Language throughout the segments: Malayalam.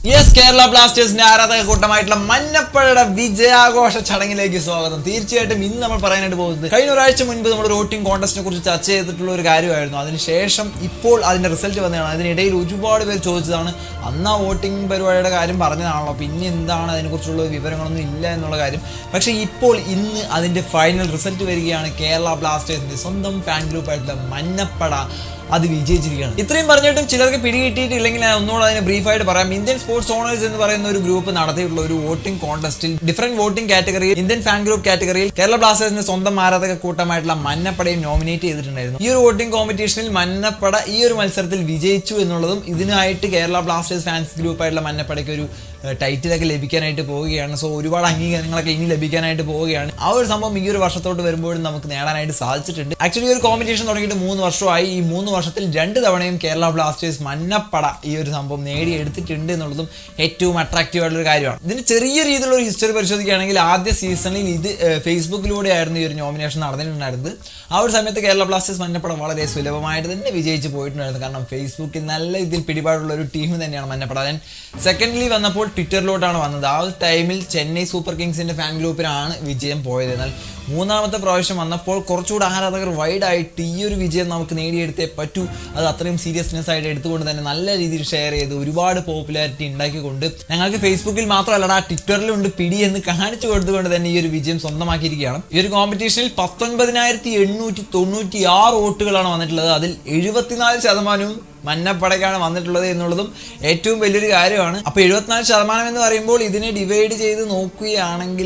യെസ് കേരള ബ്ലാസ്റ്റേഴ്സിന്റെ ആരാധക കൂട്ടമായിട്ടുള്ള മഞ്ഞപ്പഴയുടെ വിജയാഘോഷ ചടങ്ങിലേക്ക് സ്വാഗതം തീർച്ചയായിട്ടും ഇന്ന് നമ്മൾ പറയാനായിട്ട് പോകുന്നത് കഴിഞ്ഞ ഒരാഴ്ച മുൻപ് നമ്മൾ വോട്ടിംഗ് കോൺടെസ്റ്റിനെ കുറിച്ച് ചർച്ച ചെയ്തിട്ടുള്ള ഒരു കാര്യമായിരുന്നു അതിനുശേഷം ഇപ്പോൾ അതിന്റെ റിസൾട്ട് വന്നതാണ് അതിനിടയിൽ ഒരുപാട് പേര് ചോദിച്ചതാണ് അന്ന് ആ വോട്ടിംഗ് പരിപാടിയുടെ കാര്യം പറഞ്ഞതാണല്ലോ പിന്നെ എന്താണ് അതിനെക്കുറിച്ചുള്ള വിവരങ്ങളൊന്നും ഇല്ല എന്നുള്ള കാര്യം പക്ഷേ ഇപ്പോൾ ഇന്ന് അതിന്റെ ഫൈനൽ റിസൾട്ട് വരികയാണ് കേരള ബ്ലാസ്റ്റേഴ്സിന്റെ സ്വന്തം ഫാൻ ഗ്രൂപ്പായിട്ടുള്ള മഞ്ഞപ്പട അത് വിജയിച്ചിരിക്കുകയാണ് ഇത്രയും പറഞ്ഞിട്ടും ചിലർക്ക് പിടികിട്ടിയിട്ടില്ലെങ്കിൽ ഞാൻ ഒന്നുകൂടെ അതിനെ ബ്രീഫായിട്ട് പറയാം ഇന്ത്യൻ സ്പോർട്സ് ഓണേഴ്സ് എന്ന് പറയുന്ന ഒരു ഗ്രൂപ്പ് നടത്തിയിട്ടുള്ള ഒരു വോട്ടിംഗ് കോൺടെസ്റ്റിൽ ഡിഫറെന്റ് വോട്ടിംഗ് കാറ്റഗറിയിൽ ഇന്ത്യൻ ഫാൻ ഗ്രൂപ്പ് കാറ്റഗറിയിൽ കേരള ബ്ലാസ്റ്റേഴ്സിന്റെ സ്വന്തം ആരാധക കൂട്ടമായിട്ടുള്ള മന്നപ്പടയും നോമിനേറ്റ് ചെയ്തിട്ടുണ്ടായിരുന്നു ഈ ഒരു വോട്ടിംഗ് കോമ്പറ്റീഷനിൽ മന്നപ്പട ഈ ഒരു മത്സരത്തിൽ വിജയിച്ചു എന്നുള്ളതും ഇതിനായിട്ട് കേരള ബ്ലാസ്റ്റേഴ്സ് ഫാൻസ് ഗ്രൂപ്പായിട്ടുള്ള മന്നപ്പടയ്ക്ക് ഒരു ടൈറ്റിലൊക്കെ ലഭിക്കാനായിട്ട് പോവുകയാണ് സോ ഒരുപാട് അംഗീകാരങ്ങളൊക്കെ ഇനി ലഭിക്കാനായിട്ട് പോവുകയാണ് ആ ഒരു സംഭവം ഈ ഒരു വർഷത്തോട്ട് വരുമ്പോഴും നമുക്ക് നേടാനായിട്ട് സാധിച്ചിട്ടുണ്ട് ആക്ച്വലി ഈ ഒരു കോമ്പറ്റീഷൻ തുടങ്ങിയിട്ട് മൂന്ന് വർഷമായി ഈ മൂന്ന് വർഷത്തിൽ രണ്ട് തവണയും കേരള ബ്ലാസ്റ്റേഴ്സ് മഞ്ഞപ്പട ഈ ഒരു സംഭവം നേടിയെടുത്തിട്ടുണ്ട് എന്നുള്ളതും ഏറ്റവും അട്രാക്റ്റീവ് ആയിട്ടുള്ള ഒരു കാര്യമാണ് ഇതിന് ചെറിയ രീതിയിലുള്ള ഒരു ഹിസ്റ്ററി പരിശോധിക്കുകയാണെങ്കിൽ ആദ്യ സീസണിൽ ഇത് ഫേസ്ബുക്കിലൂടെ ആയിരുന്നു ഈ ഒരു നോമിനേഷൻ നടന്നിട്ടുണ്ടായിരുന്നത് ആ ഒരു സമയത്ത് കേരള ബ്ലാസ്റ്റേഴ്സ് മഞ്ഞപ്പട വളരെ സുലഭമായിട്ട് തന്നെ വിജയിച്ച് പോയിട്ടുണ്ടായിരുന്നു കാരണം ഫേസ്ബുക്കിൽ നല്ല ഇതിൽ പിടിപാടുള്ള ഒരു ടീം തന്നെയാണ് മഞ്ഞപ്പട ദെൻ സെക്കൻഡ്ലി വന്നപ്പോൾ ട്വിറ്ററിലോട്ടാണ് വന്നത് ആ ഒരു ടൈമിൽ ചെന്നൈ സൂപ്പർ കിങ്സിന്റെ ഫാൻ ഗ്രൂപ്പിനാണ് വിജയം പോയത് എന്നാൽ മൂന്നാമത്തെ പ്രാവശ്യം വന്നപ്പോൾ കുറച്ചുകൂടെ ആരാധകർ വൈഡായിട്ട് ഈ ഒരു വിജയം നമുക്ക് നേടിയെടുത്തേ പറ്റൂ അത് അത്രയും സീരിയസ്നെസ് ആയിട്ട് എടുത്തുകൊണ്ട് തന്നെ നല്ല രീതിയിൽ ഷെയർ ചെയ്ത് ഒരുപാട് പോപ്പുലാരിറ്റി ഉണ്ടാക്കിക്കൊണ്ട് ഞങ്ങൾക്ക് ഫേസ്ബുക്കിൽ മാത്രമല്ലടാ ട്വിറ്ററിലുണ്ട് പിടി എന്ന് കാണിച്ചു കൊടുത്തുകൊണ്ട് തന്നെ ഈ ഒരു വിജയം സ്വന്തമാക്കിയിരിക്കുകയാണ് ഈ ഒരു കോമ്പറ്റീഷനിൽ പത്തൊൻപതിനായിരത്തി എണ്ണൂറ്റി തൊണ്ണൂറ്റി ആറ് വോട്ടുകളാണ് വന്നിട്ടുള്ളത് അതിൽ എഴുപത്തിനാല് ശതമാനവും മഞ്ഞപ്പടയ്ക്കാണ് വന്നിട്ടുള്ളത് എന്നുള്ളതും ഏറ്റവും വലിയൊരു കാര്യമാണ് അപ്പൊ എഴുപത്തിനാല് ശതമാനം എന്ന് പറയുമ്പോൾ ഇതിനെ ഡിവൈഡ് ചെയ്ത് നോക്കുകയാണെങ്കിൽ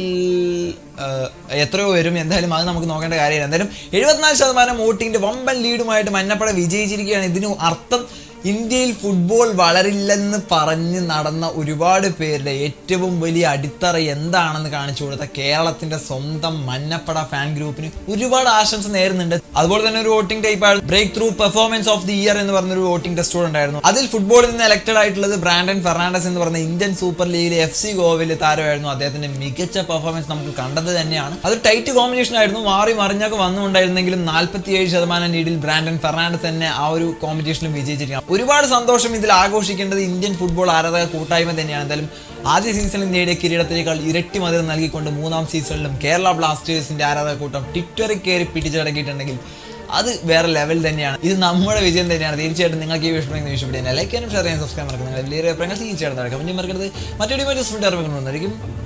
ആഹ്, എത്രയോ വരും എന്തായാലും അത് നമുക്ക് നോക്കേണ്ട കാര്യമില്ല എന്തായാലും എഴുപത്തിനാല് ശതമാനം വോട്ടിങ്ങിന്റെ വമ്പൻ ലീഡുമായിട്ട് മഞ്ഞപ്പട വിജയിച്ചിരിക്കുകയാണ് ഇതിന് അർത്ഥം ഇന്ത്യയിൽ ഫുട്ബോൾ വളരില്ലെന്ന് പറഞ്ഞ് നടന്ന ഒരുപാട് പേരുടെ ഏറ്റവും വലിയ അടിത്തറ എന്താണെന്ന് കാണിച്ചു കൊടുത്ത കേരളത്തിന്റെ സ്വന്തം മഞ്ഞപ്പട ഫാൻ ഗ്രൂപ്പിന് ഒരുപാട് ആശംസ നേരുന്നുണ്ട് അതുപോലെ തന്നെ ഒരു വോട്ടിംഗ് ടൈപ്പ് ആണ് breakthrough performance of the year എന്ന് പറഞ്ഞ ഒരു വോട്ടിംഗ് ടെസ്റ്റ് കൂടെ ഉണ്ടായിരുന്നു അതിൽ ഫുട്ബോളിൽ നിന്ന് എലക്ടഡ് ആയിട്ടുള്ളത് ബ്രാൻഡൻ ഫെർണാണ്ടസ് എന്ന് പറഞ്ഞ ഇന്ത്യൻ സൂപ്പർ ലീഗിലെ എഫ് സി ഗോവയിലെ താരമായിരുന്നു അദ്ദേഹത്തിന്റെ മികച്ച പെർഫോമൻസ് നമുക്ക് കണ്ടത് തന്നെയാണ് അത് ടൈറ്റ് കോമ്പിനേഷൻ ആയിരുന്നു മാറി മറിഞ്ഞൊക്കെ വന്നുകൊണ്ടായിരുന്നെങ്കിലും നാൽപ്പത്തിയേഴ് ശതമാനം ലീഡിൽ ബ്രാൻഡൻ ഫെർണാണ്ടസ് തന്നെ ആ ഒരു കോമ്പറ്റീഷനിലും വിജയിച്ചിരിക്കുകയാണ് ഒരുപാട് സന്തോഷം ഇതിൽ ആഘോഷിക്കേണ്ടത് ഇന്ത്യൻ ഫുട്ബോൾ ആരാധക കൂട്ടായ്മ തന്നെയാണ് എന്തായാലും ആദ്യ സീസണിൽ നേടിയ കിരീടത്തിനേക്കാൾ ഇരട്ടി മധുരം നൽകിക്കൊണ്ട് മൂന്നാം സീസണിലും കേരള ബ്ലാസ്റ്റേഴ്സിന്റെ ആരാധക കൂട്ടം ട്വിറ്ററിൽ കയറി പിടിച്ചടക്കിയിട്ടുണ്ടെങ്കിൽ അത് വേറെ ലെവൽ തന്നെയാണ് ഇത് നമ്മുടെ വിജയം തന്നെയാണ് തീർച്ചയായിട്ടും നിങ്ങൾക്ക് ഈ വിഷയം വിഷയപ്പെടുന്നത് ലൈക്ക് ചെയ്യാനും ഷെയർ ചെയ്യാൻ സബ്സ്ക്രൈബ് മറക്കുന്നത് നിങ്ങളുടെ വലിയ അഭിപ്രായങ്ങൾ തീർച്ചയായിട്ടും നടക്കാം പിന്നെ മറക്കരുത് മറ്റൊരു മറ്റു സ്പീഡ് അറിവുകൾ വന്നിരിക്കും